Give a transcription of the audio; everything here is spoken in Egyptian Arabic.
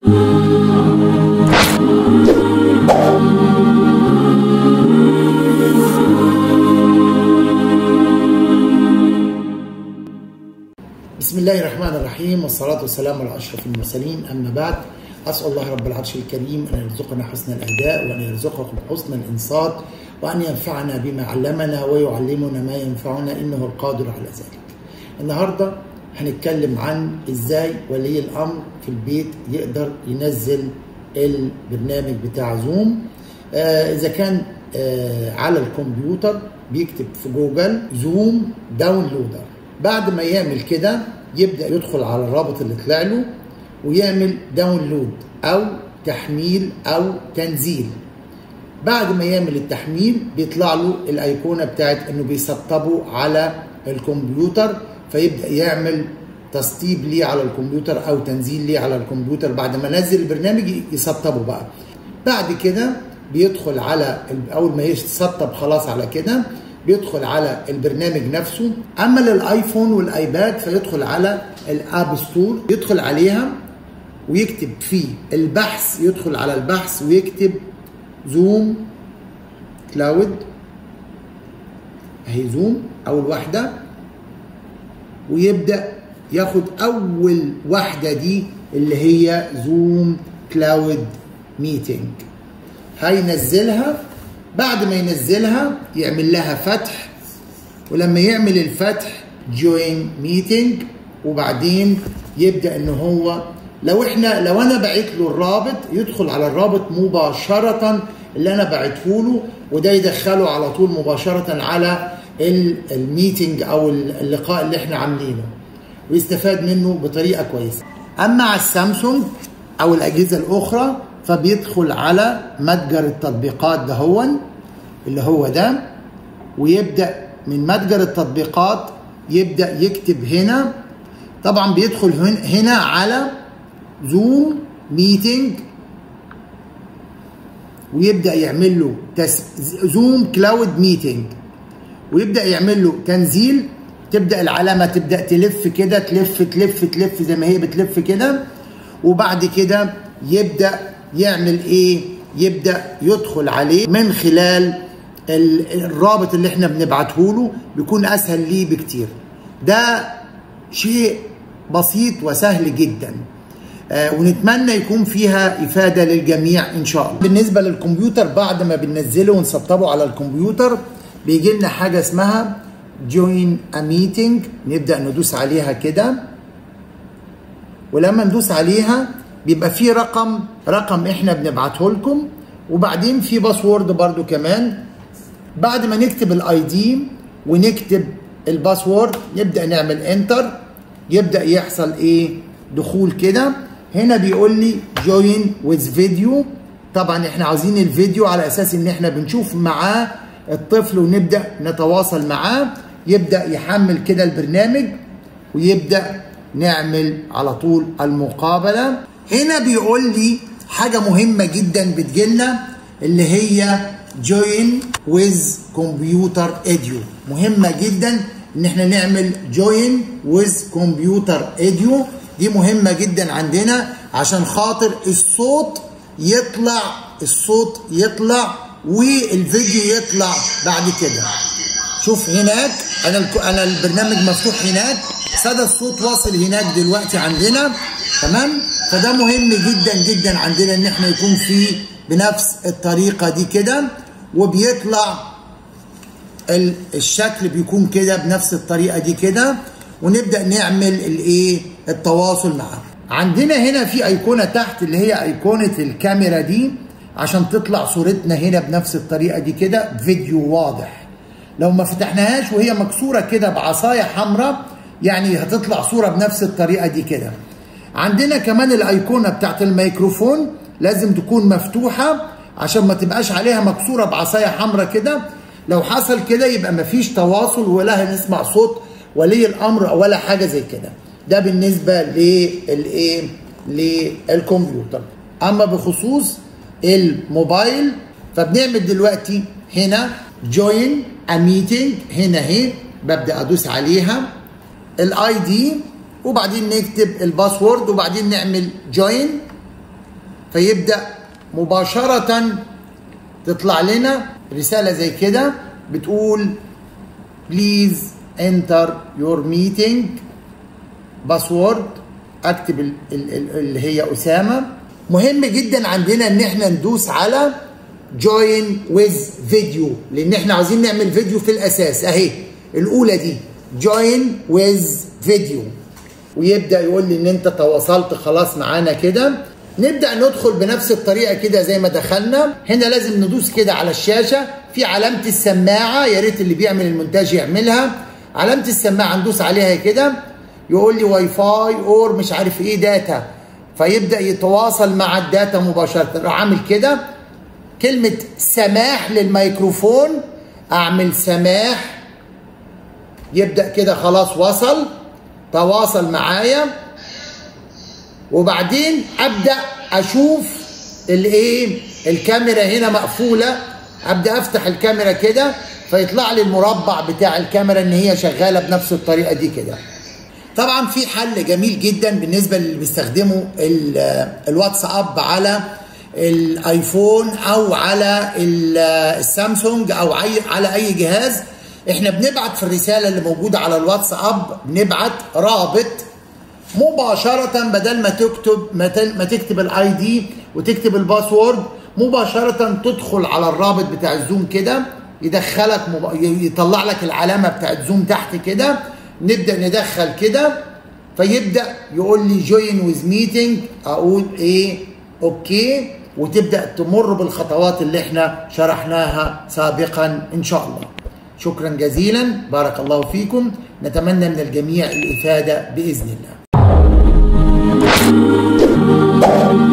بسم الله الرحمن الرحيم والصلاة والسلام على أشرف المرسلين أما بعد أسأل الله رب العرش الكريم أن يرزقنا حسن الأداء وأن يرزقكم حسن الإنصات وأن ينفعنا بما علمنا ويعلمنا ما ينفعنا إنه القادر على ذلك النهاردة هنتكلم عن إزاي ولي الأمر في البيت يقدر ينزل البرنامج بتاع زوم آه إذا كان آه على الكمبيوتر بيكتب في جوجل زوم داونلودر بعد ما يعمل كده يبدا يدخل على الرابط اللي طلع له ويعمل داونلود او تحميل او تنزيل بعد ما يعمل التحميل بيطلع له الايقونه بتاعت انه بيسطبه على الكمبيوتر فيبدا يعمل تسطيب ليه على الكمبيوتر او تنزيل ليه على الكمبيوتر بعد ما نزل البرنامج يسطبه بقى بعد كده بيدخل على اول ما يسطب خلاص على كده بيدخل على البرنامج نفسه اما للايفون والايباد فيدخل على الاب ستور يدخل عليها ويكتب فيه البحث يدخل على البحث ويكتب زوم كلاود اهي زوم اول واحده ويبدا ياخد اول واحده دي اللي هي زوم كلاود ميتنج هينزلها بعد ما ينزلها يعمل لها فتح ولما يعمل الفتح جوين ميتنج وبعدين يبدا ان هو لو احنا لو انا بعت له الرابط يدخل على الرابط مباشره اللي انا بعته له وده يدخله على طول مباشره على الميتنج او اللقاء اللي احنا عاملينه ويستفاد منه بطريقه كويسه اما على السامسونج او الاجهزه الاخرى فبيدخل على متجر التطبيقات دهون اللي هو ده ويبدا من متجر التطبيقات يبدا يكتب هنا طبعا بيدخل هنا على زوم ميتنج ويبدا يعمل له تس... زوم كلاود ميتنج ويبدا يعمل له تنزيل تبدا العلامه تبدا تلف كده تلف تلف تلف زي ما هي بتلف كده وبعد كده يبدا يعمل ايه يبدا يدخل عليه من خلال الرابط اللي احنا بنبعته له بيكون اسهل ليه بكتير ده شيء بسيط وسهل جدا آه ونتمنى يكون فيها افاده للجميع ان شاء الله بالنسبه للكمبيوتر بعد ما بننزله ونسطبه على الكمبيوتر بيجي لنا حاجه اسمها جوين ا ميتنج نبدا ندوس عليها كده ولما ندوس عليها بيبقى في رقم رقم احنا بنبعته لكم وبعدين في باسورد برضو كمان بعد ما نكتب الاي دي ونكتب الباسورد نبدا نعمل انتر يبدا يحصل ايه دخول كده هنا بيقول لي جوين ويز فيديو طبعا احنا عاوزين الفيديو على اساس ان احنا بنشوف معاه الطفل ونبدا نتواصل معاه يبدا يحمل كده البرنامج ويبدا نعمل على طول المقابله هنا بيقول لي حاجه مهمه جدا بتجيلنا اللي هي جوين ويز كمبيوتر اديو مهمه جدا ان احنا نعمل جوين ويز كمبيوتر اديو دي مهمه جدا عندنا عشان خاطر الصوت يطلع الصوت يطلع والفيديو يطلع بعد كده شوف هناك انا انا البرنامج مفتوح هناك صدى الصوت واصل هناك دلوقتي عندنا تمام فده مهم جدا جدا عندنا ان احنا يكون في بنفس الطريقه دي كده وبيطلع الشكل بيكون كده بنفس الطريقه دي كده ونبدا نعمل الايه التواصل معاه عندنا هنا في ايقونه تحت اللي هي ايقونه الكاميرا دي عشان تطلع صورتنا هنا بنفس الطريقه دي كده فيديو واضح لو ما فتحناهاش وهي مكسوره كده بعصايه حمراء يعني هتطلع صوره بنفس الطريقه دي كده عندنا كمان الايقونه بتاعت الميكروفون لازم تكون مفتوحه عشان ما تبقاش عليها مكسوره بعصايه حمراء كده لو حصل كده يبقى مفيش تواصل ولا هنسمع صوت ولي الامر ولا حاجه زي كده ده بالنسبه للايه للكمبيوتر اما بخصوص الموبايل فبنعمل دلوقتي هنا جوين ا ميتنج هنا اهي ببدا ادوس عليها الاي دي وبعدين نكتب الباسورد وبعدين نعمل جوين فيبدا مباشره تطلع لنا رساله زي كده بتقول بليز انتر يور ميتنج باسورد اكتب ال- ال- ال- اللي هي اسامه مهم جدا عندنا ان احنا ندوس على جوين ويز فيديو لان احنا عاوزين نعمل فيديو في الاساس اهي الاولى دي جوين ويز فيديو ويبدا يقول لي ان انت تواصلت خلاص معانا كده نبدا ندخل بنفس الطريقه كده زي ما دخلنا هنا لازم ندوس كده على الشاشه في علامه السماعه يا ريت اللي بيعمل المونتاج يعملها علامه السماعه ندوس عليها كده يقول لي واي فاي اور مش عارف ايه داتا فيبدا يتواصل مع الداتا مباشره راح عامل كده كلمه سماح للميكروفون اعمل سماح يبدا كده خلاص وصل تواصل معايا وبعدين ابدا اشوف الايه الكاميرا هنا مقفوله ابدا افتح الكاميرا كده فيطلع لي المربع بتاع الكاميرا ان هي شغاله بنفس الطريقه دي كده طبعا في حل جميل جدا بالنسبه للي بيستخدموا ال- الواتساب على الايفون او على ال- السامسونج او أي- على اي جهاز احنا بنبعت في الرساله اللي موجوده على الواتساب بنبعت رابط مباشرة بدل ما تكتب ما تل- ما تكتب الاي دي وتكتب الباسورد مباشرة تدخل على الرابط بتاع الزوم كده يدخلك مب... ي- يطلع لك العلامة بتاعت زوم تحت كده نبدأ ندخل كده فيبدأ يقول لي جوين ويز ميتنج اقول ايه اوكي وتبدأ تمر بالخطوات اللي احنا شرحناها سابقا ان شاء الله شكرا جزيلا بارك الله فيكم نتمنى من الجميع الإفادة بإذن الله